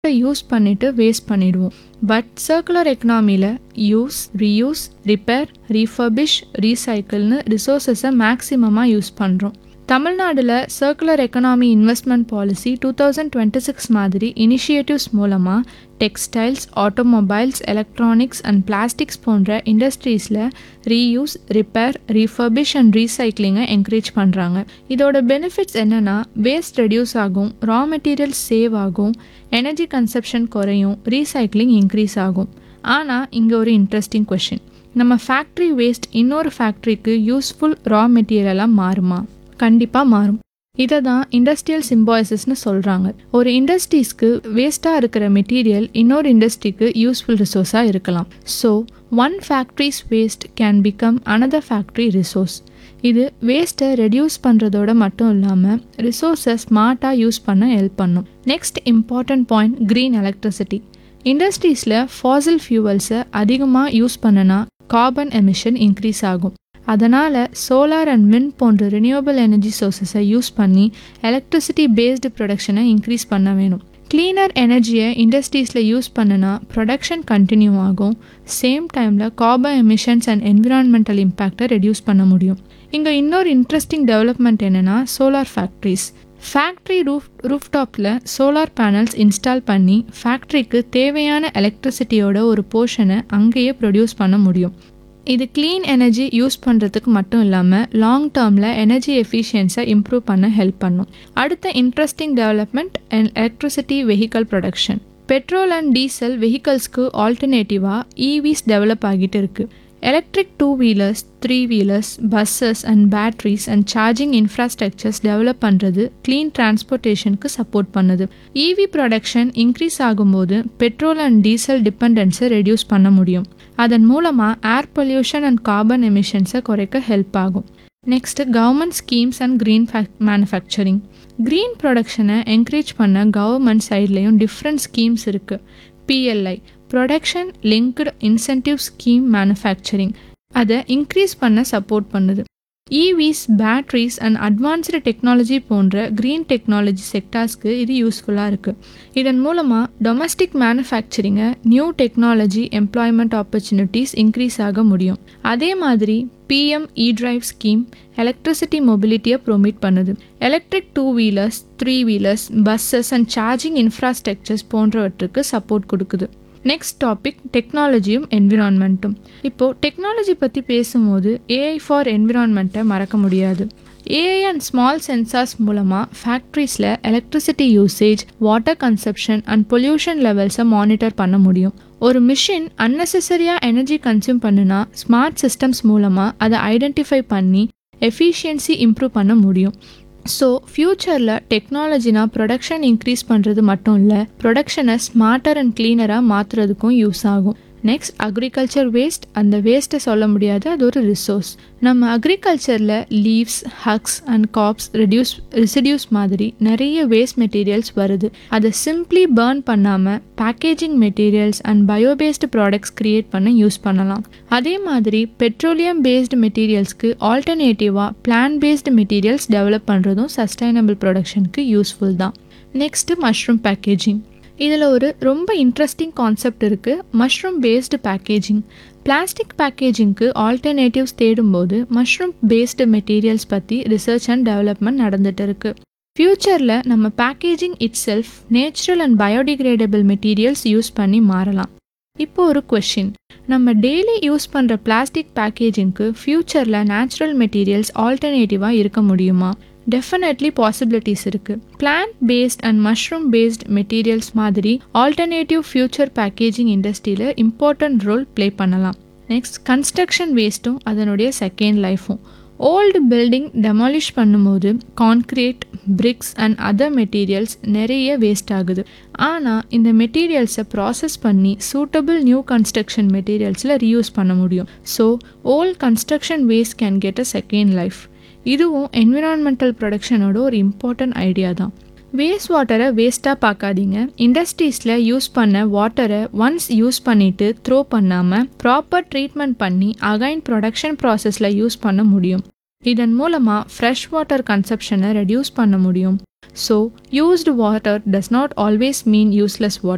use பண்ணிட்டு waste பண்ணிடுவோம் but circular எக்கனாமியில் யூஸ் ரீயூஸ் ரிப்பேர் ரீஃபர்பிஷ் ரீசைக்கிள்னு ரிசோர்ஸஸை மேக்ஸிமமாக யூஸ் பண்ணுறோம் தமிழ்நாடுல circular economy investment policy two thousand twenty six மாதிரி இனிஷியேட்டிவ்ஸ் மூலமாக textiles automobiles electronics and plastics போன்ற இண்டஸ்ட்ரீஸில் ரீயூஸ் ரிப்பேர் ரீஃபர்பிஷ் அண்ட் ரீசைக்ளிங்கை என்கரேஜ் பண்ணுறாங்க இதோட பெனிஃபிட்ஸ் என்னென்னா வேஸ்ட் ரெடியூஸ் ஆகும் ரா மெட்டீரியல்ஸ் சேவ் ஆகும் எனர்ஜி கன்சப்ஷன் குறையும் ரீசைக்ளிங் இன்க்ரீஸ் ஆகும் ஆனால் இங்கே ஒரு இன்ட்ரெஸ்டிங் கொஷின் நம்ம ஃபேக்ட்ரி வேஸ்ட் இன்னொரு ஃபேக்ட்ரிக்கு யூஸ்ஃபுல் ரா மெட்டீரியலாக மாறுமா கண்டிப்பாக மாறும் இதை தான் இண்டஸ்ட்ரியல் சிம்பாய்சஸ்னு சொல்கிறாங்க ஒரு இண்டஸ்ட்ரீஸ்க்கு வேஸ்ட்டாக இருக்கிற மெட்டீரியல் இன்னொரு இண்டஸ்ட்ரிக்கு யூஸ்ஃபுல் ரிசோர்ஸாக இருக்கலாம் so one factory's waste can become another factory resource இது வேஸ்ட்டை ரெடியூஸ் பண்ணுறதோட மட்டும் இல்லாமல் ரிசோர்ஸை ஸ்மார்ட்டாக யூஸ் பண்ண ஹெல்ப் பண்ணும் next important point green electricity இண்டஸ்ட்ரீஸில் ஃபாசில் ஃபியூவல்ஸை அதிகமாக யூஸ் பண்ணனா கார்பன் எமிஷன் இன்க்ரீஸ் ஆகும் அதனால் சோலார் அண்ட் விண்ட் போன்ற ரினியூவபிள் எனர்ஜி சோர்சஸை யூஸ் பண்ணி எலக்ட்ரிசிட்டி பேஸ்டு ப்ரொடக்ஷனை இன்க்ரீஸ் பண்ண வேணும் க்ளீனர் எனர்ஜியை இண்டஸ்ட்ரீஸில் யூஸ் பண்ணுனா ப்ரொடக்ஷன் கண்டினியூ ஆகும் சேம் டைமில் கார்பன் எமிஷன்ஸ் அண்ட் என்விரான்மெண்டல் இம்பேக்டை ரெடியூஸ் பண்ண முடியும் இங்கே இன்னொரு இன்ட்ரெஸ்டிங் டெவலப்மெண்ட் என்னென்னா சோலார் ஃபேக்ட்ரிஸ் ஃபேக்ட்ரி ரூஃப் ரூஃப்டாப்பில் சோலார் பேனல்ஸ் இன்ஸ்டால் பண்ணி ஃபேக்ட்ரிக்கு தேவையான எலக்ட்ரிசிட்டியோட ஒரு போர்ஷனை அங்கேயே ப்ரொடியூஸ் பண்ண முடியும் இது க்ளீன் எனர்ஜி யூஸ் பண்ணுறதுக்கு மட்டும் இல்லாமல் லாங் டேர்மில் எனர்ஜி எஃபிஷியன்ஸை இம்ப்ரூவ் பண்ண ஹெல்ப் பண்ணும் அடுத்த interesting development and electricity vehicle production petrol and diesel வெஹிக்கல்ஸ்க்கு ஆல்டர்னேட்டிவாக இவிஸ் டெவலப் ஆகிட்டு இருக்குது electric two wheelers three wheelers buses and batteries and charging infrastructures develop பண்ணுறது க்ளீன் டிரான்ஸ்போர்ட்டேஷனுக்கு சப்போர்ட் பண்ணுது இவி ப்ரொடக்ஷன் இன்க்ரீஸ் ஆகும்போது பெட்ரோல் அண்ட் டீசல் டிபெண்டன்ஸை reduce பண்ண முடியும் அதன் மூலமாக ஏர் பொல்யூஷன் அண்ட் கார்பன் எமிஷன்ஸை குறைக்க ஹெல்ப் ஆகும் next government schemes and green manufacturing green ப்ரொடக்ஷனை என்கரேஜ் பண்ண கவர்மெண்ட் சைட்லேயும் டிஃப்ரெண்ட் ஸ்கீம்ஸ் இருக்குது PLI production linked incentive scheme manufacturing அதை இன்க்ரீஸ் பண்ண சப்போர்ட் பண்ணுது EVs batteries and advanced technology போன்ற க்ரீன் டெக்னாலஜி செக்டார்ஸ்க்கு இது யூஸ்ஃபுல்லாக இருக்குது இதன் மூலமாக டொமஸ்டிக் மேனுஃபேக்சரிங்கை new technology employment opportunities increase ஆக முடியும் அதே மாதிரி PM E drive scheme electricity மொபிலிட்டியை ப்ரொமோட் பண்ணுது electric two wheelers three wheelers buses and charging infrastructures போன்றவற்றுக்கு சப்போர்ட் கொடுக்குது நெக்ஸ்ட் டாபிக் டெக்னாலஜியும் என்விரான்மெண்ட்டும் இப்போது டெக்னாலஜி பற்றி பேசும்போது ஏஐ ஃபார் என்விரான்மெண்ட்டை மறக்க முடியாது ஏஐ அண்ட் ஸ்மால் சென்சார்ஸ் மூலமாக ஃபேக்ட்ரிஸில் electricity usage water consumption and pollution லெவல்ஸை மானிட்டர் பண்ண முடியும் ஒரு மிஷின் அன்னெசரியாக எனர்ஜி கன்சியூம் பண்ணுனா ஸ்மார்ட் சிஸ்டம்ஸ் மூலமாக அதை ஐடென்டிஃபை பண்ணி எஃபிஷியன்சி இம்ப்ரூவ் பண்ண முடியும் ஸோ ஃப்யூச்சரில் டெக்னாலஜினா ப்ரொடக்ஷன் இன்க்ரீஸ் பண்ணுறது மட்டும் இல்லை ப்ரொடக்ஷனை ஸ்மார்ட்டர் அண்ட் க்ளீனராக மாற்றுறதுக்கும் யூஸ் ஆகும் நெக்ஸ்ட் அக்ரிகல்ச்சர் வேஸ்ட் அந்த வேஸ்ட்டை சொல்ல முடியாது அது ஒரு ரிசோர்ஸ் நம்ம அக்ரிகல்ச்சரில் leaves husks and crops reduce residues மாதிரி நிறைய வேஸ்ட் மெட்டீரியல்ஸ் வருது அதை சிம்ப்ளி பேர்ன் பண்ணாமல் packaging materials and biobased products create பண்ண யூஸ் பண்ணலாம் அதே மாதிரி பெட்ரோலியம் பேஸ்டு மெட்டீரியல்ஸ்க்கு ஆல்டர்னேட்டிவாக பிளான் பேஸ்டு மெட்டீரியல்ஸ் டெவலப் பண்ணுறதும் சஸ்டைனபிள் ப்ரொடக்ஷனுக்கு யூஸ்ஃபுல் தான் நெக்ஸ்ட்டு மஷ்ரூம் பேக்கேஜிங் இதில் ஒரு ரொம்ப இன்ட்ரெஸ்டிங் கான்செப்ட் இருக்குது மஷ்ரூம் பேஸ்டு பேக்கேஜிங் பிளாஸ்டிக் பேக்கேஜிங்க்கு ஆல்டர்னேட்டிவ்ஸ் தேடும்போது மஷ்ரூம் பேஸ்டு மெட்டீரியல்ஸ் பற்றி ரிசர்ச் அண்ட் டெவலப்மெண்ட் நடந்துட்டு இருக்கு ஃப்யூச்சரில் நம்ம packaging itself natural and biodegradable materials use பண்ணி மாறலாம் இப்போ ஒரு கொஷின் நம்ம டெய்லி யூஸ் பண்ணுற பிளாஸ்டிக் பேக்கேஜிங்க்கு ஃப்யூச்சரில் நேச்சுரல் மெட்டீரியல்ஸ் ஆல்டர்னேட்டிவாக இருக்க முடியுமா டெஃபினெட்லி பாசிபிலிட்டிஸ் இருக்குது plant based and mushroom based materials மாதிரி ஆல்டர்னேட்டிவ் ஃபியூச்சர் பேக்கேஜிங் இண்டஸ்ட்ரியில் இம்பார்ட்டன்ட் ரோல் ப்ளே பண்ணலாம் நெக்ஸ்ட் கன்ஸ்ட்ரக்ஷன் வேஸ்ட்டும் அதனுடைய செகண்ட் லைஃபும் ஓல்டு பில்டிங் டெமாலிஷ் பண்ணும்போது concrete bricks and other materials நிறைய வேஸ்ட் ஆகுது ஆனால் இந்த மெட்டீரியல்ஸை ப்ராசஸ் பண்ணி சூட்டபிள் நியூ கன்ஸ்ட்ரக்ஷன் மெட்டீரியல்ஸில் ரீயூஸ் பண்ண முடியும் so old construction waste can get a second life இதுவும் என்விரான்மெண்டல் ப்ரொடக்ஷனோட ஒரு இம்பார்ட்டன்ட் ஐடியா தான் வேஸ்ட் வாட்டரை வேஸ்ட்டாக பார்க்காதீங்க இண்டஸ்ட்ரீஸில் யூஸ் பண்ண வாட்டரை ஒன்ஸ் யூஸ் பண்ணிவிட்டு த்ரோ பண்ணாமல் ப்ராப்பர் ட்ரீட்மெண்ட் பண்ணி அகைன் ப்ரொடக்ஷன் ப்ராசஸில் யூஸ் பண்ண முடியும் இதன் மூலமாக ஃப்ரெஷ் வாட்டர் கன்சப்ஷனை ரெடியூஸ் பண்ண முடியும் so used water does not always mean useless water